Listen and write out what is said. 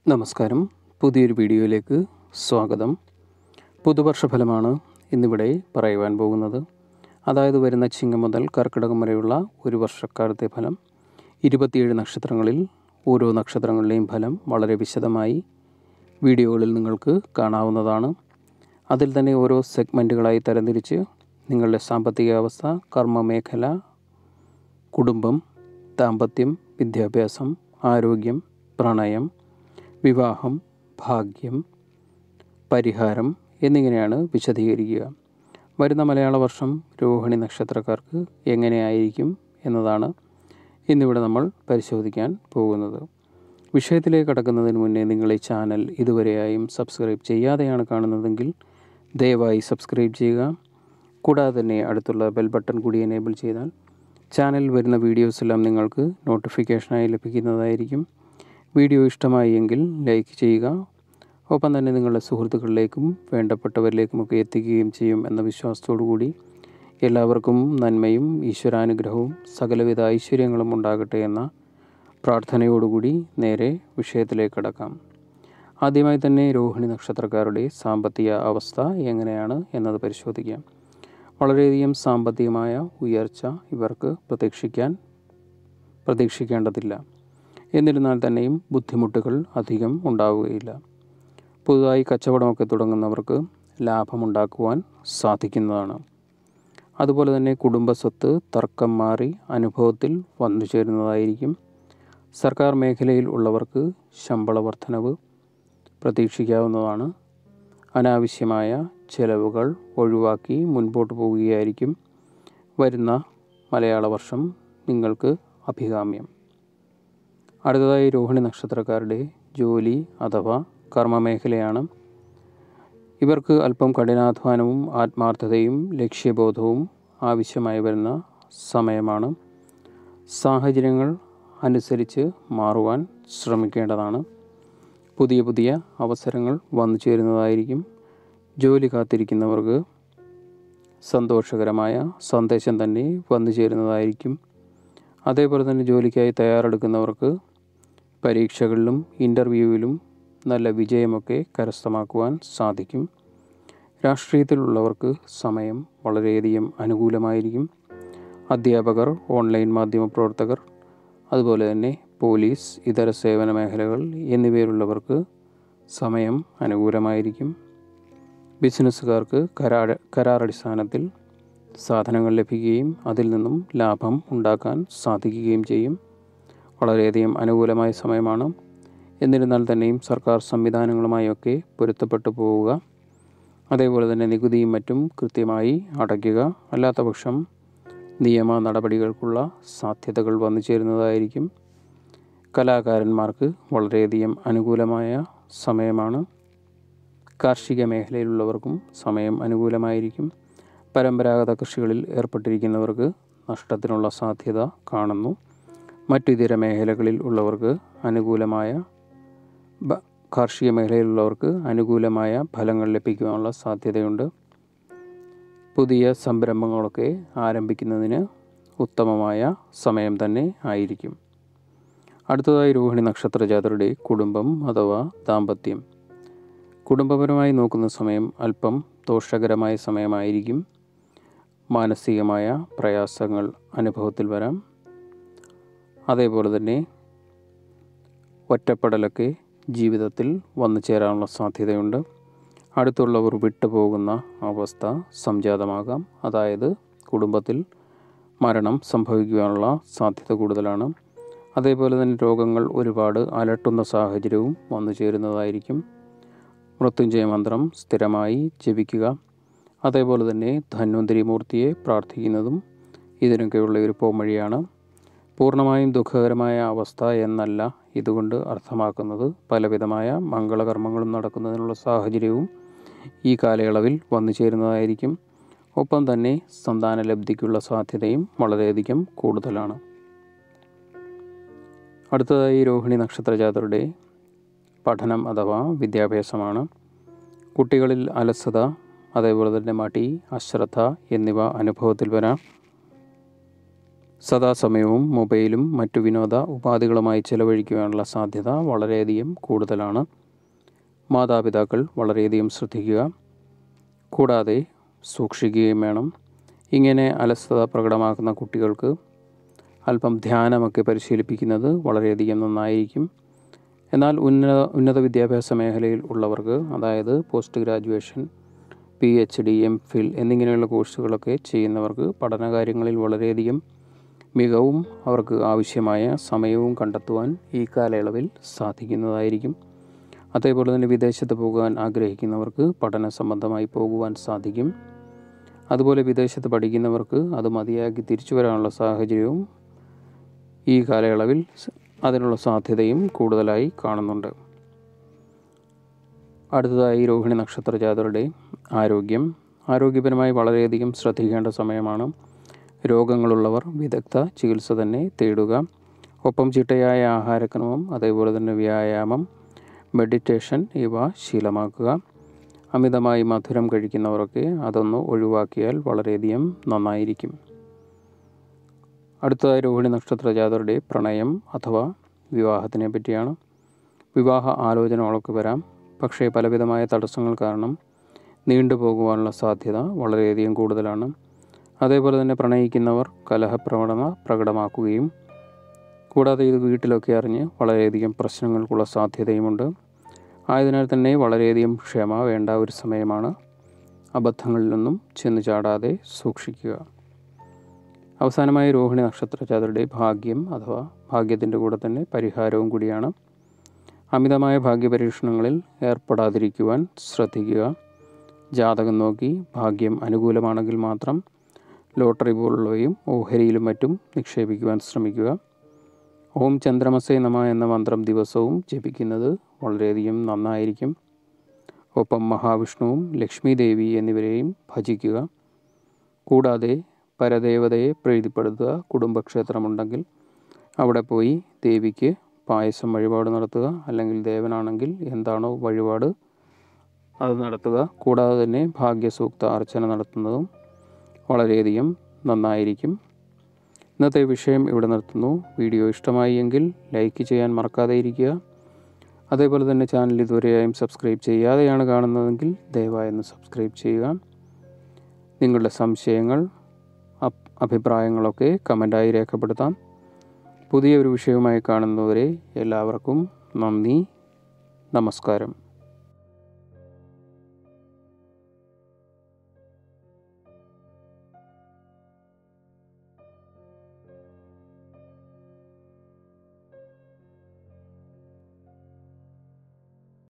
നമസ്കാരം പുതിയൊരു വീഡിയോയിലേക്ക് സ്വാഗതം പുതുവർഷ ഫലമാണ് ഇന്നിവിടെ പറയുവാൻ പോകുന്നത് അതായത് വരുന്ന ചിങ്ങം മുതൽ കർക്കിടകം വരെയുള്ള ഒരു വർഷക്കാലത്തെ ഫലം ഇരുപത്തിയേഴ് നക്ഷത്രങ്ങളിൽ ഓരോ നക്ഷത്രങ്ങളുടെയും ഫലം വളരെ വിശദമായി വീഡിയോകളിൽ നിങ്ങൾക്ക് കാണാവുന്നതാണ് അതിൽ തന്നെ ഓരോ സെഗ്മെൻറ്റുകളായി തരംതിരിച്ച് നിങ്ങളുടെ സാമ്പത്തിക അവസ്ഥ കർമ്മമേഖല കുടുംബം ദാമ്പത്യം വിദ്യാഭ്യാസം ആരോഗ്യം പ്രണയം വിവാഹം ഭാഗ്യം പരിഹാരം എന്നിങ്ങനെയാണ് വിശദീകരിക്കുക വരുന്ന മലയാള വർഷം രോഹിണി നക്ഷത്രക്കാർക്ക് എങ്ങനെയായിരിക്കും എന്നതാണ് ഇന്നിവിടെ നമ്മൾ പരിശോധിക്കാൻ പോകുന്നത് വിഷയത്തിലേക്ക് കടക്കുന്നതിന് മുന്നേ നിങ്ങൾ ഈ ചാനൽ ഇതുവരെയായും സബ്സ്ക്രൈബ് ചെയ്യാതെയാണ് കാണുന്നതെങ്കിൽ ദയവായി സബ്സ്ക്രൈബ് ചെയ്യുക കൂടാതെ തന്നെ അടുത്തുള്ള ബെൽ ബട്ടൺ കൂടി എനേബിൾ ചെയ്താൽ ചാനലിൽ വരുന്ന വീഡിയോസ് എല്ലാം നിങ്ങൾക്ക് നോട്ടിഫിക്കേഷനായി ലഭിക്കുന്നതായിരിക്കും വീഡിയോ ഇഷ്ടമായി എങ്കിൽ ലൈക്ക് ചെയ്യുക ഒപ്പം തന്നെ നിങ്ങളുടെ സുഹൃത്തുക്കളിലേക്കും വേണ്ടപ്പെട്ടവരിലേക്കുമൊക്കെ എത്തിക്കുകയും ചെയ്യും എന്ന വിശ്വാസത്തോടു കൂടി എല്ലാവർക്കും നന്മയും ഈശ്വരാനുഗ്രഹവും സകലവിധ ഐശ്വര്യങ്ങളും ഉണ്ടാകട്ടെ എന്ന പ്രാർത്ഥനയോടുകൂടി നേരെ വിഷയത്തിലേക്ക് കടക്കാം ആദ്യമായി തന്നെ രോഹിണി നക്ഷത്രക്കാരുടെ സാമ്പത്തിക അവസ്ഥ എങ്ങനെയാണ് എന്നത് പരിശോധിക്കാം വളരെയധികം സാമ്പത്തികമായ ഉയർച്ച ഇവർക്ക് പ്രതീക്ഷിക്കാൻ പ്രതീക്ഷിക്കേണ്ടതില്ല എന്നിരുന്നാൽ തന്നെയും ബുദ്ധിമുട്ടുകൾ അധികം ഉണ്ടാവുകയില്ല പുതുതായി കച്ചവടമൊക്കെ തുടങ്ങുന്നവർക്ക് ലാഭമുണ്ടാക്കുവാൻ സാധിക്കുന്നതാണ് അതുപോലെ തന്നെ കുടുംബ സ്വത്ത് തർക്കം മാറി അനുഭവത്തിൽ വന്നു ചേരുന്നതായിരിക്കും സർക്കാർ മേഖലയിൽ ഉള്ളവർക്ക് ശമ്പള വർധനവ് പ്രതീക്ഷിക്കാവുന്നതാണ് അനാവശ്യമായ ചെലവുകൾ ഒഴിവാക്കി മുൻപോട്ട് പോവുകയായിരിക്കും വരുന്ന മലയാള വർഷം നിങ്ങൾക്ക് അഭികാമ്യം അടുത്തതായി രോഹിണി നക്ഷത്രക്കാരുടെ ജോലി അഥവാ കർമ്മമേഖലയാണ് ഇവർക്ക് അല്പം കഠിനാധ്വാനവും ആത്മാർത്ഥതയും ലക്ഷ്യബോധവും ആവശ്യമായി വരുന്ന സമയമാണ് സാഹചര്യങ്ങൾ അനുസരിച്ച് മാറുവാൻ ശ്രമിക്കേണ്ടതാണ് പുതിയ പുതിയ അവസരങ്ങൾ വന്നു ചേരുന്നതായിരിക്കും ജോലി കാത്തിരിക്കുന്നവർക്ക് സന്തോഷകരമായ സന്ദേശം തന്നെ വന്നു ചേരുന്നതായിരിക്കും അതേപോലെ തന്നെ ജോലിക്കായി തയ്യാറെടുക്കുന്നവർക്ക് പരീക്ഷകളിലും ഇൻ്റർവ്യൂവിലും നല്ല വിജയമൊക്കെ കരസ്ഥമാക്കുവാൻ സാധിക്കും രാഷ്ട്രീയത്തിലുള്ളവർക്ക് സമയം വളരെയധികം അനുകൂലമായിരിക്കും അധ്യാപകർ ഓൺലൈൻ മാധ്യമ പ്രവർത്തകർ അതുപോലെ തന്നെ പോലീസ് ഇതര സേവന മേഖലകൾ എന്നിവയിലുള്ളവർക്ക് സമയം അനുകൂലമായിരിക്കും ബിസിനസ്സുകാർക്ക് കരാർ കരാറടിസ്ഥാനത്തിൽ സാധനങ്ങൾ ലഭിക്കുകയും അതിൽ നിന്നും ലാഭം ഉണ്ടാക്കാൻ സാധിക്കുകയും ചെയ്യും വളരെയധികം അനുകൂലമായ സമയമാണ് എന്നിരുന്നാൽ തന്നെയും സർക്കാർ സംവിധാനങ്ങളുമായൊക്കെ പൊരുത്തപ്പെട്ടു പോവുക അതേപോലെ തന്നെ നികുതിയും മറ്റും കൃത്യമായി അടയ്ക്കുക അല്ലാത്ത പക്ഷം നിയമ നടപടികൾക്കുള്ള സാധ്യതകൾ വന്നു ചേരുന്നതായിരിക്കും കലാകാരന്മാർക്ക് വളരെയധികം അനുകൂലമായ സമയമാണ് കാർഷിക മേഖലയിലുള്ളവർക്കും സമയം അനുകൂലമായിരിക്കും പരമ്പരാഗത കൃഷികളിൽ ഏർപ്പെട്ടിരിക്കുന്നവർക്ക് നഷ്ടത്തിനുള്ള സാധ്യത കാണുന്നു മറ്റു ഇതര മേഖലകളിൽ ഉള്ളവർക്ക് അനുകൂലമായ കാർഷിക മേഖലയിലുള്ളവർക്ക് അനുകൂലമായ ഫലങ്ങൾ ലഭിക്കുവാനുള്ള സാധ്യതയുണ്ട് പുതിയ സംരംഭങ്ങളൊക്കെ ആരംഭിക്കുന്നതിന് ഉത്തമമായ സമയം തന്നെ ആയിരിക്കും അടുത്തതായി രോഹിണി നക്ഷത്ര ജാതരുടെ കുടുംബം അഥവാ ദാമ്പത്യം കുടുംബപരമായി നോക്കുന്ന സമയം അല്പം ദോഷകരമായ സമയമായിരിക്കും മാനസികമായ പ്രയാസങ്ങൾ അനുഭവത്തിൽ വരാം അതേപോലെ തന്നെ ഒറ്റപ്പെടലൊക്കെ ജീവിതത്തിൽ വന്നു ചേരാനുള്ള സാധ്യതയുണ്ട് അടുത്തുള്ളവർ വിട്ടുപോകുന്ന അവസ്ഥ സംജാതമാകാം അതായത് കുടുംബത്തിൽ മരണം സംഭവിക്കുവാനുള്ള സാധ്യത കൂടുതലാണ് അതേപോലെ തന്നെ രോഗങ്ങൾ ഒരുപാട് അലട്ടുന്ന സാഹചര്യവും വന്നു ചേരുന്നതായിരിക്കും മൃത്യുഞ്ജയ മന്ത്രം സ്ഥിരമായി ജപിക്കുക അതേപോലെ തന്നെ ധന്വന്തരി മൂർത്തിയെ പ്രാർത്ഥിക്കുന്നതും ഇതിനൊക്കെയുള്ള ഒരു പോംവഴിയാണ് പൂർണ്ണമായും ദുഃഖകരമായ അവസ്ഥ എന്നല്ല ഇതുകൊണ്ട് അർത്ഥമാക്കുന്നത് പലവിധമായ മംഗളകർമ്മങ്ങളും നടക്കുന്നതിനുള്ള സാഹചര്യവും ഈ കാലയളവിൽ വന്നു ചേരുന്നതായിരിക്കും ഒപ്പം തന്നെ സന്താന ലബ്ധിക്കുള്ള സാധ്യതയും വളരെയധികം കൂടുതലാണ് അടുത്തതായി രോഹിണി നക്ഷത്രജാതരുടെ പഠനം അഥവാ വിദ്യാഭ്യാസമാണ് കുട്ടികളിൽ അലസത അതേപോലെ തന്നെ മടി അശ്രദ്ധ എന്നിവ അനുഭവത്തിൽ വരാം സദാസമയവും മൊബൈലും മറ്റു വിനോദ ഉപാധികളുമായി ചെലവഴിക്കുവാനുള്ള സാധ്യത വളരെയധികം കൂടുതലാണ് മാതാപിതാക്കൾ വളരെയധികം ശ്രദ്ധിക്കുക കൂടാതെ സൂക്ഷിക്കുകയും വേണം ഇങ്ങനെ അലസത പ്രകടമാക്കുന്ന കുട്ടികൾക്ക് അല്പം ധ്യാനമൊക്കെ പരിശീലിപ്പിക്കുന്നത് വളരെയധികം നന്നായിരിക്കും എന്നാൽ ഉന്നത ഉന്നത വിദ്യാഭ്യാസ മേഖലയിൽ ഉള്ളവർക്ക് അതായത് post graduation P H D M Phil എന്നിങ്ങനെയുള്ള കോഴ്സുകളൊക്കെ ചെയ്യുന്നവർക്ക് പഠനകാര്യങ്ങളിൽ വളരെയധികം മികവും അവർക്ക് ആവശ്യമായ സമയവും കണ്ടെത്തുവാൻ ഈ കാലയളവിൽ സാധിക്കുന്നതായിരിക്കും അതേപോലെ തന്നെ വിദേശത്ത് പോകാൻ ആഗ്രഹിക്കുന്നവർക്ക് പഠന സംബന്ധമായി പോകുവാൻ സാധിക്കും അതുപോലെ വിദേശത്ത് പഠിക്കുന്നവർക്ക് അത് മതിയാക്കി തിരിച്ചു വരാനുള്ള സാഹചര്യവും ഈ കാലയളവിൽ അതിനുള്ള സാധ്യതയും കൂടുതലായി കാണുന്നുണ്ട് അടുത്തതായി രോഹിണി നക്ഷത്ര ജാതരുടെ ആരോഗ്യം ആരോഗ്യപരമായി വളരെയധികം ശ്രദ്ധിക്കേണ്ട സമയമാണ് രോഗങ്ങളുള്ളവർ വിദഗ്ധ ചികിത്സ തന്നെ തേടുക ഒപ്പം ചിട്ടയായ ആഹാരക്രമം അതേപോലെ തന്നെ വ്യായാമം മെഡിറ്റേഷൻ ഇവ ശീലമാക്കുക അമിതമായി മധുരം കഴിക്കുന്നവരൊക്കെ അതൊന്ന് ഒഴിവാക്കിയാൽ വളരെയധികം നന്നായിരിക്കും അടുത്തതായി രോഹിണി നക്ഷത്ര ജാതരുടെ പ്രണയം അഥവാ വിവാഹത്തിനെ പറ്റിയാണ് വിവാഹ ആലോചനകളൊക്കെ വരാം പക്ഷേ പലവിധമായ തടസ്സങ്ങൾ കാരണം നീണ്ടുപോകുവാനുള്ള സാധ്യത വളരെയധികം കൂടുതലാണ് അതേപോലെ തന്നെ പ്രണയിക്കുന്നവർ കലഹപ്രവണത പ്രകടമാക്കുകയും കൂടാതെ ഇത് വീട്ടിലൊക്കെ അറിഞ്ഞ് വളരെയധികം പ്രശ്നങ്ങൾക്കുള്ള സാധ്യതയുമുണ്ട് ആയതിനാൽ തന്നെ വളരെയധികം ക്ഷമ വേണ്ട ഒരു സമയമാണ് അബദ്ധങ്ങളിൽ നിന്നും ചെന്ന് ചാടാതെ സൂക്ഷിക്കുക അവസാനമായി രോഹിണി നക്ഷത്ര ജാതരുടെ ഭാഗ്യം അഥവാ ഭാഗ്യത്തിൻ്റെ കൂടെ തന്നെ പരിഹാരവും കൂടിയാണ് അമിതമായ ഭാഗ്യപരീക്ഷണങ്ങളിൽ ഏർപ്പെടാതിരിക്കുവാൻ ശ്രദ്ധിക്കുക ജാതകം നോക്കി ഭാഗ്യം അനുകൂലമാണെങ്കിൽ മാത്രം ലോട്ടറി പോലുള്ളവയും ഓഹരിയിലും മറ്റും നിക്ഷേപിക്കുവാൻ ശ്രമിക്കുക ഓം ചന്ദ്രമസേ നമ എന്ന മന്ത്രം ദിവസവും ജപിക്കുന്നത് വളരെയധികം നന്നായിരിക്കും ഒപ്പം മഹാവിഷ്ണുവും ലക്ഷ്മി ദേവി എന്നിവരെയും ഭജിക്കുക കൂടാതെ പരദേവതയെ പ്രീതിപ്പെടുത്തുക കുടുംബക്ഷേത്രമുണ്ടെങ്കിൽ അവിടെ പോയി ദേവിക്ക് പായസം വഴിപാട് നടത്തുക അല്ലെങ്കിൽ ദേവനാണെങ്കിൽ എന്താണോ വഴിപാട് അത് നടത്തുക കൂടാതെ തന്നെ ഭാഗ്യസൂക്ത അർച്ചന നടത്തുന്നതും വളരെയധികം നന്നായിരിക്കും ഇന്നത്തെ വിഷയം ഇവിടെ നിർത്തുന്നു വീഡിയോ ഇഷ്ടമായി എങ്കിൽ ലൈക്ക് ചെയ്യാൻ മറക്കാതെ ഇരിക്കുക അതേപോലെ തന്നെ ചാനൽ ഇതുവരെയായും സബ്സ്ക്രൈബ് ചെയ്യാതെയാണ് കാണുന്നതെങ്കിൽ ദയവായി ഒന്ന് സബ്സ്ക്രൈബ് ചെയ്യുക നിങ്ങളുടെ സംശയങ്ങൾ അഭിപ്രായങ്ങളൊക്കെ കമൻ്റായി രേഖപ്പെടുത്താം പുതിയ ഒരു വിഷയവുമായി കാണുന്നവരെ എല്ലാവർക്കും നന്ദി നമസ്കാരം